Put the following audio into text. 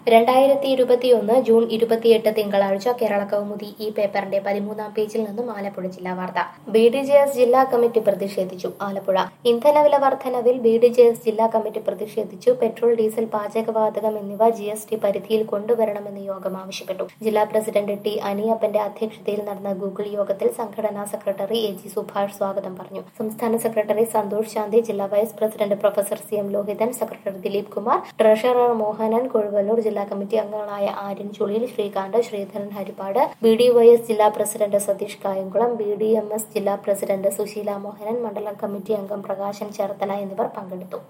രണ്ടായിരത്തി ഇരുപത്തിയൊന്ന് ജൂൺ ഇരുപത്തിയെട്ട് തിങ്കളാഴ്ച കേരള കൗമുദി ഈ പേപ്പറിന്റെ പതിമൂന്നാം പേജിൽ നിന്നും ആലപ്പുഴ ജില്ലാ വാർത്ത ബി ഡി ജെ എസ് ജില്ലാ കമ്മിറ്റി പ്രതിഷേധിച്ചു ആലപ്പുഴ ഇന്ധനവില വർധനവിൽ ബി ഡി ജെ എസ് ജില്ലാ കമ്മിറ്റി പ്രതിഷേധിച്ചു പെട്രോൾ ഡീസൽ പാചകവാതകം എന്നിവ ജി എസ് ടി പരിധിയിൽ കൊണ്ടുവരണമെന്ന് യോഗം ആവശ്യപ്പെട്ടു ജില്ലാ പ്രസിഡന്റ് ടി അനിയപ്പന്റെ അധ്യക്ഷതയിൽ നടന്ന ഗൂഗിൾ യോഗത്തിൽ സംഘടനാ സെക്രട്ടറി എ ജി സുഭാഷ് സ്വാഗതം പറഞ്ഞു സംസ്ഥാന സെക്രട്ടറി സന്തോഷ് ശാന്തി ജില്ലാ vice president professor C M Lohithan secretary Dileep Kumar treasurer Mohanan Kozhuvalloor ജില്ലാ കമ്മിറ്റി അംഗങ്ങളായ Aryan Chuliyil Srikanth Sreedharan Haripad B D Y S ജില്ലാ president Satheesh Kayamkulam B D M S ജില്ലാ പ്രസിഡന്റ് സുശീല മോഹനൻ മണ്ഡലം കമ്മിറ്റി അംഗം പ്രകാശൻ ചേർത്തല എന്നിവർ പങ്കെടുത്തു